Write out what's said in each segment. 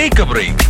take A break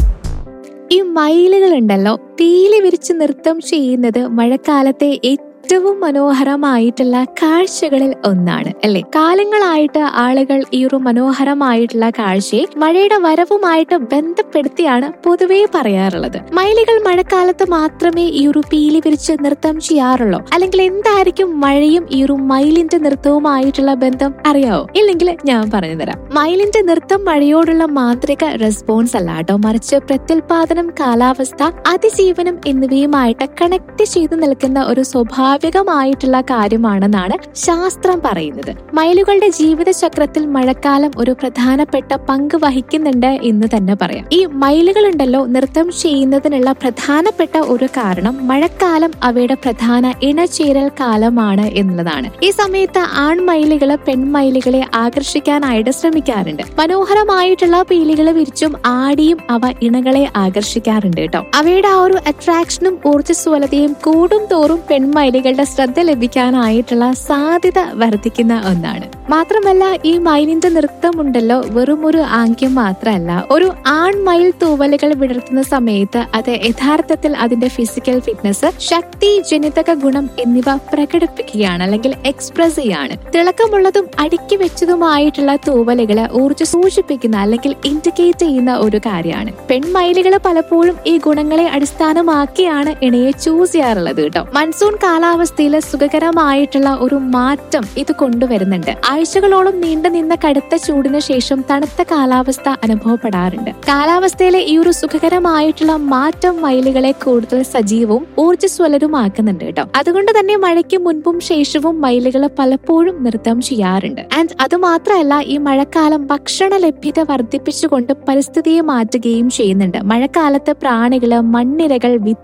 ഈ മയിലുകൾ ഉണ്ടല്ലോ പീലി വിരിച്ച് നൃത്തം ചെയ്യുന്നത് മഴക്കാലത്തെ ഏറ്റവും മനോഹരമായിട്ടുള്ള കാഴ്ചകളിൽ ഒന്നാണ് അല്ലെ കാലങ്ങളായിട്ട് ആളുകൾ ഈ ഒരു മനോഹരമായിട്ടുള്ള കാഴ്ചയെ മഴയുടെ വരവുമായിട്ട് ബന്ധപ്പെടുത്തിയാണ് പൊതുവേ പറയാറുള്ളത് മയിലുകൾ മഴക്കാലത്ത് മാത്രമേ ഈ ഒരു പീലി വിരിച്ച് നൃത്തം ചെയ്യാറുള്ളൂ അല്ലെങ്കിൽ എന്തായിരിക്കും മഴയും ഈ ഒരു മയിലിന്റെ നൃത്തവുമായിട്ടുള്ള ബന്ധം അറിയാവോ ഇല്ലെങ്കിൽ ഞാൻ പറഞ്ഞു തരാം മയിലിന്റെ നൃത്തം മഴയോടുള്ള മാന്ത്രിക റെസ്പോൺസ് അല്ല കേട്ടോ മറിച്ച് പ്രത്യുൽപാദനം കാലാവസ്ഥ അതിജീവനം എന്നിവയുമായിട്ട് കണക്ട് ചെയ്തു നിൽക്കുന്ന ഒരു സ്വാഭാവികമായിട്ടുള്ള കാര്യമാണെന്നാണ് ശാസ്ത്രം പറയുന്നത് മയിലുകളുടെ ജീവിതചക്രത്തിൽ മഴക്കാലം ഒരു പ്രധാനപ്പെട്ട പങ്ക് വഹിക്കുന്നുണ്ട് എന്ന് തന്നെ പറയാം ഈ മയിലുകൾ ഉണ്ടല്ലോ നൃത്തം ചെയ്യുന്നതിനുള്ള പ്രധാനപ്പെട്ട ഒരു കാരണം മഴക്കാലം അവയുടെ പ്രധാന ഇണചേരൽ കാലമാണ് എന്നുള്ളതാണ് ഈ സമയത്ത് ആൺമയിലുകള് പെൺമയിലുകളെ ആകർഷിക്കാനായിട്ട് ശ്രമിക്കാറുണ്ട് മനോഹരമായിട്ടുള്ള പീലികൾ വിരിച്ചും ആടിയും അവ ഇണകളെ ആകർഷിക്കാറുണ്ട് കേട്ടോ അവയുടെ ആ ഒരു അട്രാക്ഷനും ഊർജ്ജസ്വലതയും കൂടും തോറും പെൺമയിലുകളുടെ ശ്രദ്ധ ലഭിക്കാനായിട്ടുള്ള സാധ്യത വർദ്ധിക്കുന്ന ഒന്നാണ് മാത്രമല്ല ഈ മയിലിന്റെ നൃത്തമുണ്ടല്ലോ വെറും ഒരു ആംഗ്യം മാത്രമല്ല ഒരു ആൺമയിൽ തൂവലുകൾ വിടർത്തുന്ന സമയത്ത് അത് യഥാർത്ഥത്തിൽ അതിന്റെ ഫിസിക്കൽ ഫിറ്റ്നസ് ശക്തി ജനിതക ഗുണം എന്നിവ പ്രകടിപ്പിക്കുകയാണ് അല്ലെങ്കിൽ എക്സ്പ്രസ് ചെയ്യാണ് തിളക്കമുള്ളതും അടുക്കി വെച്ചതുമായിട്ടുള്ള തൂവലുകള് ഊർജ്ജം സൂചിപ്പിക്കുന്ന അല്ലെങ്കിൽ ഇൻഡിക്കേറ്റ് ചെയ്യുന്ന ഒരു കാര്യമാണ് പെൺമയിലുകൾ പലപ്പോഴും ഈ ഗുണങ്ങളെ അടിസ്ഥാനമാക്കിയാണ് ഇണയെ ചൂസ് ചെയ്യാറുള്ളത് കേട്ടോ മൺസൂൺ കാലാവസ്ഥയിൽ സുഖകരമായിട്ടുള്ള ഒരു മാറ്റം ഇത് കൊണ്ടുവരുന്നുണ്ട് ആഴ്ചകളോളം നീണ്ടു നിന്ന കടുത്ത ചൂടിന് ശേഷം തണുത്ത കാലാവസ്ഥ അനുഭവപ്പെടാറുണ്ട് കാലാവസ്ഥയിലെ ഈ ഒരു സുഖകരമായിട്ടുള്ള മാറ്റം മയിലുകളെ കൂടുതൽ സജീവവും ഊർജ്ജസ്വലരുമാക്കുന്നുണ്ട് കേട്ടോ അതുകൊണ്ട് തന്നെ മഴയ്ക്ക് മുൻപും ശേഷവും മയിലുകൾ പലപ്പോഴും നൃത്തം ചെയ്യാറുണ്ട് ആൻഡ് അത് മാത്രമല്ല ഈ മഴക്കാലം ഭക്ഷണ ലഭ്യത വർദ്ധിപ്പിച്ചുകൊണ്ട് പരിസ്ഥിതിയെ മാറ്റുകയും ചെയ്യുന്നുണ്ട് മഴക്കാലത്ത് പ്രാണികള് മണ്ണിരകൾ വിത്ത്